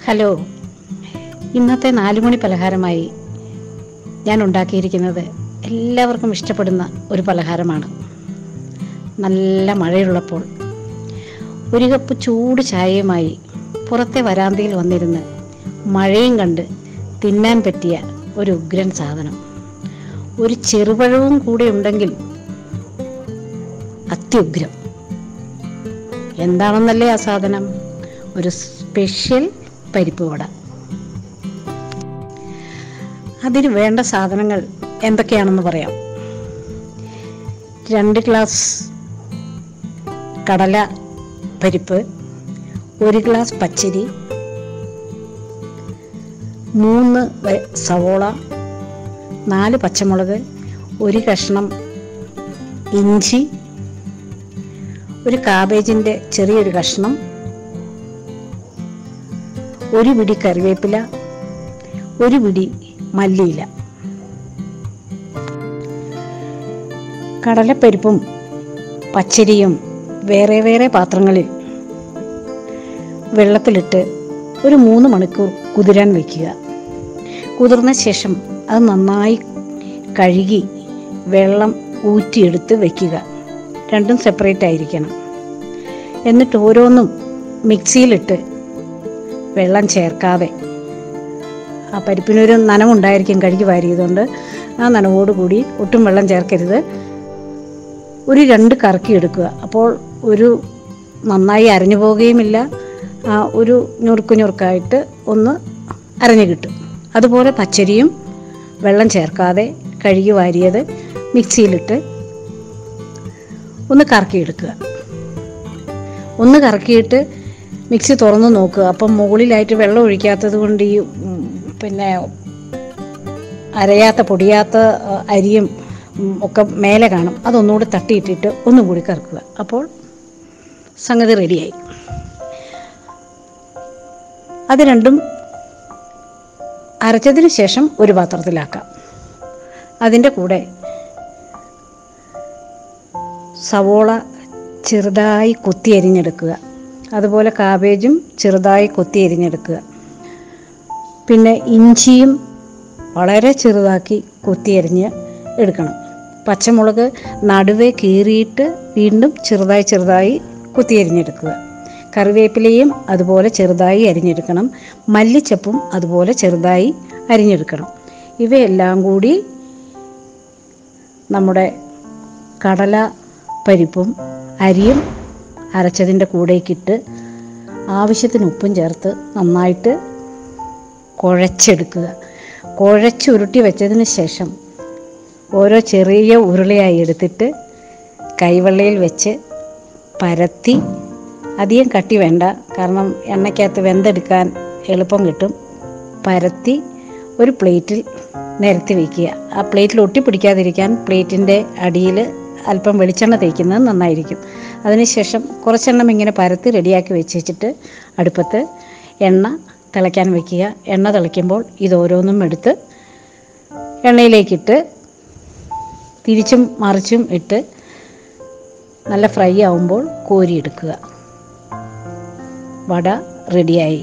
hello ഇന്നത്തെ നാലുമണി പലഹാരമായി ഞാൻ ഉണ്ടാക്കിയിരിക്കുന്നത് എല്ലാവർക്കും ഇഷ്ടപ്പെടുന്ന ഒരു പലഹാരമാണ് നല്ല മഴയുള്ളപ്പോൾ ഒരു കപ്പ് ചൂട് ചായയുമായി പുറത്തെ വരാന്തയിൽ വന്നിരുന്ന് മഴയും കണ്ട് തിന്നാൻ പറ്റിയ ഒരു ഉഗ്രൻ സാധനം ഒരു ചെറുപഴവും കൂടെ ഉണ്ടെങ്കിൽ അത്യുഗ്രം എന്താണെന്നല്ലേ ആ സാധനം ഒരു സ്പെഷ്യൽ പരിപ്പ് വട അതിന് വേണ്ട സാധനങ്ങൾ എന്തൊക്കെയാണെന്ന് പറയാം രണ്ട് ഗ്ലാസ് കടല പരിപ്പ് ഒരു ഗ്ലാസ് പച്ചരി മൂന്ന് വ- സവോള നാല് പച്ചമുളക് ഒരു കഷ്ണം ഇഞ്ചി ഒരു കാബേജിൻ്റെ ചെറിയൊരു കഷ്ണം ഒരു പിടി കറിവേപ്പില ഒരു പിടി മല്ലിയില കടലപ്പരിപ്പും പച്ചരിയും വേറെ വേറെ പാത്രങ്ങളിൽ വെള്ളത്തിലിട്ട് ഒരു മൂന്ന് മണിക്കൂർ കുതിരാൻ വയ്ക്കുക കുതിർന്ന ശേഷം അത് നന്നായി കഴുകി വെള്ളം ഊറ്റിയെടുത്ത് വയ്ക്കുക രണ്ടും സെപ്പറേറ്റ് ആയിരിക്കണം എന്നിട്ട് ഓരോന്നും മിക്സിയിലിട്ട് വെള്ളം ചേർക്കാതെ ആ പരിപ്പിനൊരു നനവുണ്ടായിരിക്കും കഴുകി വാരിയതുകൊണ്ട് ആ നനവോടുകൂടി ഒട്ടും വെള്ളം ചേർക്കരുത് ഒരു രണ്ട് കറക്കി എടുക്കുക അപ്പോൾ ഒരു നന്നായി അരഞ്ഞു പോവുകയുമില്ല ആ ഒരു ഞുറുക്ക് ഞുറുക്കായിട്ട് ഒന്ന് അരഞ്ഞു കിട്ടും അതുപോലെ പച്ചരിയും വെള്ളം ചേർക്കാതെ കഴുകി വാരിയത് മിക്സിയിലിട്ട് ഒന്ന് കറക്കിയെടുക്കുക ഒന്ന് കറക്കിയിട്ട് മിക്സി തുറന്ന് നോക്കുക അപ്പം മുകളിലായിട്ട് വെള്ളം ഒഴിക്കാത്തത് കൊണ്ട് ഈ ഉം, പിന്നെ അരയാത്ത പൊടിയാത്ത ആ, അരിയും ഉം, ഒക്കെ മേലെ കാണും അതൊന്നുകൂടി തട്ടിയിട്ടിട്ട് ഒന്നും കൂടി കറക്കുക അപ്പോൾ സംഗതി റെഡിയായി അത് രണ്ടും അരച്ചതിന് ശേഷം ഒരു പാത്രത്തിലാക്കാം അതിൻ്റെ കൂടെ സവോള ചെറുതായി കൊത്തി അരിഞ്ഞെടുക്കുക അതുപോലെ കാബേജും ചെറുതായി കൊത്തി അരിഞ്ഞെടുക്കുക പിന്നെ ഇഞ്ചിയും വളരെ ചെറുതാക്കി കൊത്തി അരിഞ്ഞ് എടുക്കണം പച്ചമുളക് നടുവേ കീറിയിട്ട് വീണ്ടും ചെറുതായി ചെറുതായി കൊത്തി അരിഞ്ഞെടുക്കുക കറിവേപ്പിലയും അതുപോലെ ചെറുതായി അരിഞ്ഞെടുക്കണം മല്ലിച്ചപ്പും അതുപോലെ ചെറുതായി അരിഞ്ഞെടുക്കണം ഇവയെല്ലാം കൂടി നമ്മുടെ കടല പരിപ്പും അരിയും അരച്ചതിൻ്റെ കൂടേക്കിട്ട് ആവശ്യത്തിന് ഉപ്പും ചേർത്ത് നന്നായിട്ട് കുഴച്ചെടുക്കുക കുഴച്ചുരുട്ടി വെച്ചതിന് ശേഷം ഓരോ ചെറിയ ഉരുളയായി എടുത്തിട്ട് കൈവെള്ളയിൽ വെച്ച് പരത്തി അധികം കട്ടി വേണ്ട കാരണം എണ്ണയ്ക്കകത്ത് വെന്തെടുക്കാൻ എളുപ്പം കിട്ടും പരത്തി ഒരു പ്ലേറ്റിൽ നിരത്തി വയ്ക്കുക ആ പ്ലേറ്റിൽ ഒട്ടിപ്പിടിക്കാതിരിക്കാൻ പ്ലേറ്റിൻ്റെ അടിയിൽ അല്പം വെളിച്ചെണ്ണ തേക്കുന്നത് നന്നായിരിക്കും അതിനുശേഷം കുറച്ചെണ്ണം ഇങ്ങനെ പരത്തി റെഡിയാക്കി വെച്ചിട്ട് അടുപ്പത്ത് എണ്ണ തിളയ്ക്കാൻ വെക്കുക എണ്ണ തിളയ്ക്കുമ്പോൾ ഇത് ഓരോന്നും എടുത്ത് എണ്ണയിലേക്കിട്ട് തിരിച്ചും മറിച്ചും ഇട്ട് നല്ല ഫ്രൈ ആവുമ്പോൾ കോരിയെടുക്കുക വട റെഡിയായി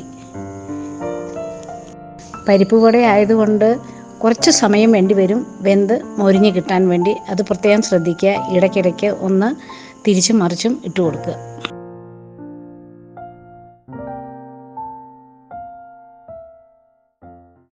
പരിപ്പ് വട ആയതുകൊണ്ട് കുറച്ച് സമയം വേണ്ടി വരും വെന്ത് മൊരിഞ്ഞ് കിട്ടാൻ വേണ്ടി അത് പ്രത്യേകം ശ്രദ്ധിക്കുക ഇടയ്ക്കിടയ്ക്ക് ഒന്ന് തിരിച്ചും മറിച്ചും ഇട്ട് കൊടുക്കുക